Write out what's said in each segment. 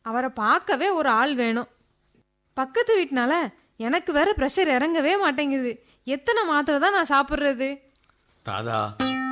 அவரை பார்க்கவே ஒரு ஆள் வேணும் பக்கத்து வீட்டுனால எனக்கு வேற ப்ரெஷர் இறங்கவே மாட்டேங்குது எத்தனை மாத்திரை தான் நான் சாப்பிட்றது ராதா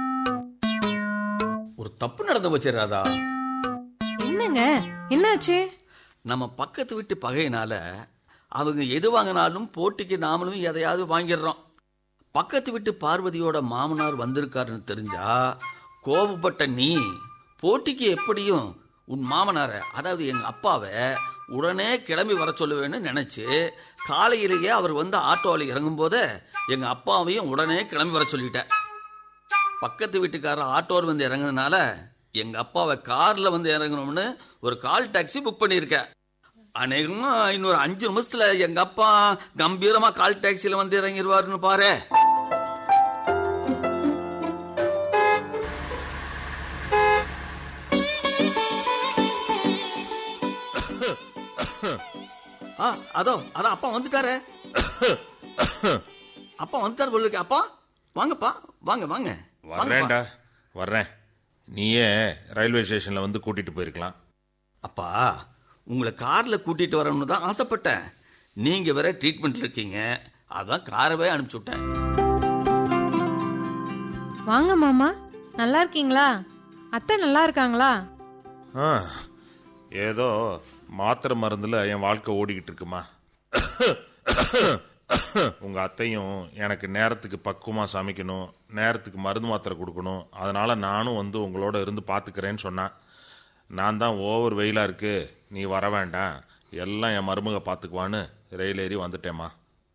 ஒரு தப்பு நடந்து போச்சு ராதா என்னங்க என்னாச்சு நம்ம பக்கத்து வீட்டு பகையினால அவங்க எது வாங்கினாலும் போட்டிக்கு நாமளும் எதையாவது வாங்கிடுறோம் பக்கத்து வீட்டு பார்வதியோட மாமனார் வந்திருக்காருன்னு தெரிஞ்சா கோபப்பட்ட நீ போட்டிக்கு எப்படியும் உன் மாமனாரை அதாவது எங்க அப்பாவை உடனே கிளம்பி வர சொல்லுவேன்னு நினைச்சு காலையிலேயே அவர் வந்து ஆட்டோவில் இறங்கும் போதே எங்க அப்பாவையும் உடனே கிளம்பி வர சொல்லிட்டேன் பக்கத்து வீட்டுக்காரர் ஆட்டோவில் வந்து இறங்குனதுனால எங்க அப்பாவை கார்ல வந்து இறங்கணும்னு ஒரு கால் டாக்ஸி புக் பண்ணியிருக்கேன் அநேகமா இன்னொரு அஞ்சு நிமிஷத்துல எங்க அப்பா கம்பீரமா கால் டாக்ஸில வந்து இறங்கிடுவாருன்னு பாரு ஆ அதோ அதான் அப்பா வந்துட்டாரே அப்பா வந்துட்டாரு போல இருக்கு அப்பா வாங்கப்பா வாங்க வாங்க வாங்கப்பா. வர்றேன்டா வர்றேன் நீயே ரயில்வே ஸ்டேஷன்ல வந்து கூட்டிட்டு போயிருக்கலாம் அப்பா உங்களை கார்ல கூட்டிட்டு வரணும்னு தான் ஆசைப்பட்டேன் நீங்க வேற ட்ரீட்மெண்ட்ல இருக்கீங்க அதான் காரவே அனுப்பிச்சு விட்டேன் வாங்க மாமா நல்லா இருக்கீங்களா அத்தை நல்லா இருக்காங்களா ஆ, ஏதோ மாத்திரை மருந்துல என் வாழ்க்கை ஓடிக்கிட்டு இருக்குமா உங்க அத்தையும் எனக்கு நேரத்துக்கு பக்குவமா சமைக்கணும் நேரத்துக்கு மருந்து மாத்திரை கொடுக்கணும் அதனால நானும் வந்து உங்களோட இருந்து பாத்துக்கிறேன்னு சொன்னேன் நான் தான் ஓவர் வெயிலா இருக்கு நீ வர வேண்டாம் எல்லாம் என் மருமக பாத்துக்குவான்னு ரயில் ஏறி வந்துட்டேம்மா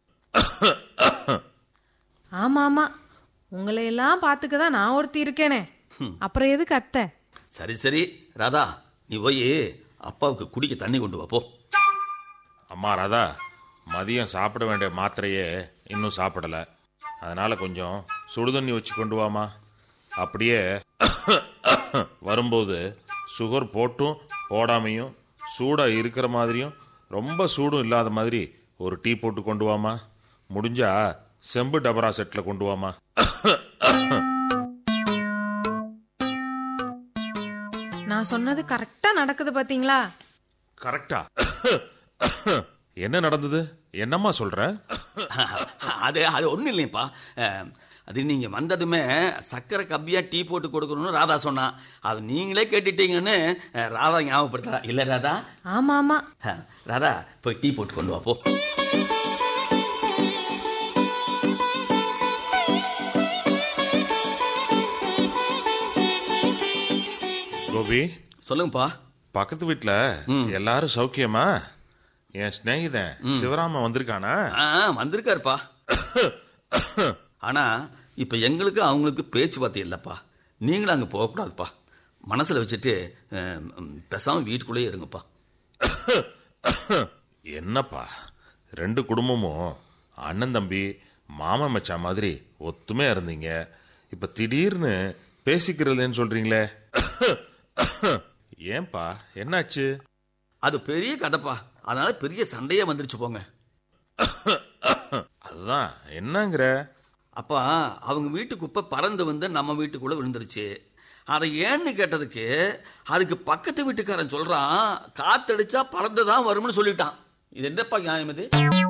ஆமா ஆமா உங்களை எல்லாம் பாத்துக்க தான் நான் ஒருத்தி இருக்கேனே அப்புறம் எதுக்கு அத்தை சரி சரி ராதா நீ போய் அப்பாவுக்கு குடிக்க தண்ணி கொண்டு வா போ அம்மா ராதா மதியம் சாப்பிட வேண்டிய மாத்திரையே இன்னும் சாப்பிடல அதனால கொஞ்சம் சுடுதண்ணி வச்சு கொண்டு வாமா அப்படியே வரும்போது சுகர் போட்டும் போடாமையும் சூடா இருக்கிற மாதிரியும் ரொம்ப சூடும் இல்லாத மாதிரி ஒரு டீ போட்டு கொண்டு வாமா முடிஞ்சா செம்பு டபரா செட்ல கொண்டு வாமா நான் சொன்னது கரெக்டா நடக்குது பாத்தீங்களா கரெக்டா என்ன நடந்தது என்னம்மா சொல்ற அது அது ஒன்றும் இல்லையப்பா அஹ், அது நீங்க வந்ததுமே சக்கரை கப்பியா டீ போட்டு கொடுக்கணும்னு ராதா சொன்னா அது நீங்களே கேட்டுட்டீங்கன்னு அஹ், ராதா ஞாபகப்படுத்தா இல்ல ராதா ஆமா ஆமா அஹ், ராதா போய் டீ போட்டு கொண்டு வா போ கோபி சொல்லுங்கப்பா பக்கத்து வீட்ல எல்லாரும் சௌக்கியமா என் சிநேகிதன் சிவராமன் வந்திருக்கானா ஆ வந்திருக்காருப்பா ஆனா இப்ப எங்களுக்கு அவங்களுக்கு பேச்சுவார்த்தை இல்லப்பா நீங்களும் அங்க போகக்கூடாதுப்பா மனசுல வச்சுட்டு அஹ், ம், பேசாம வீட்டுக்குள்ளேயே இருங்கப்பா என்னப்பா ரெண்டு குடும்பமும் அண்ணன் தம்பி மாமன் மச்சான் மாதிரி ஒத்துமையா இருந்தீங்க இப்ப திடீர்னு பேசிக்கிறதுன்னு சொல்றீங்களே ஏன்பா என்னாச்சு அது பெரிய கதைப்பா அதனால பெரிய சண்டையே வந்துருச்சு போங்க அதுதான் என்னங்கிற அப்பா அவங்க வீட்டு குப்பை பறந்து வந்து நம்ம வீட்டுக்குள்ள விழுந்துருச்சு அதை ஏன்னு கேட்டதுக்கு அதுக்கு பக்கத்து வீட்டுக்காரன் சொல்றான் காத்தடிச்சா பறந்து தான் வரும்னு சொல்லிட்டான் இது என்னப்பா நியாயம் இது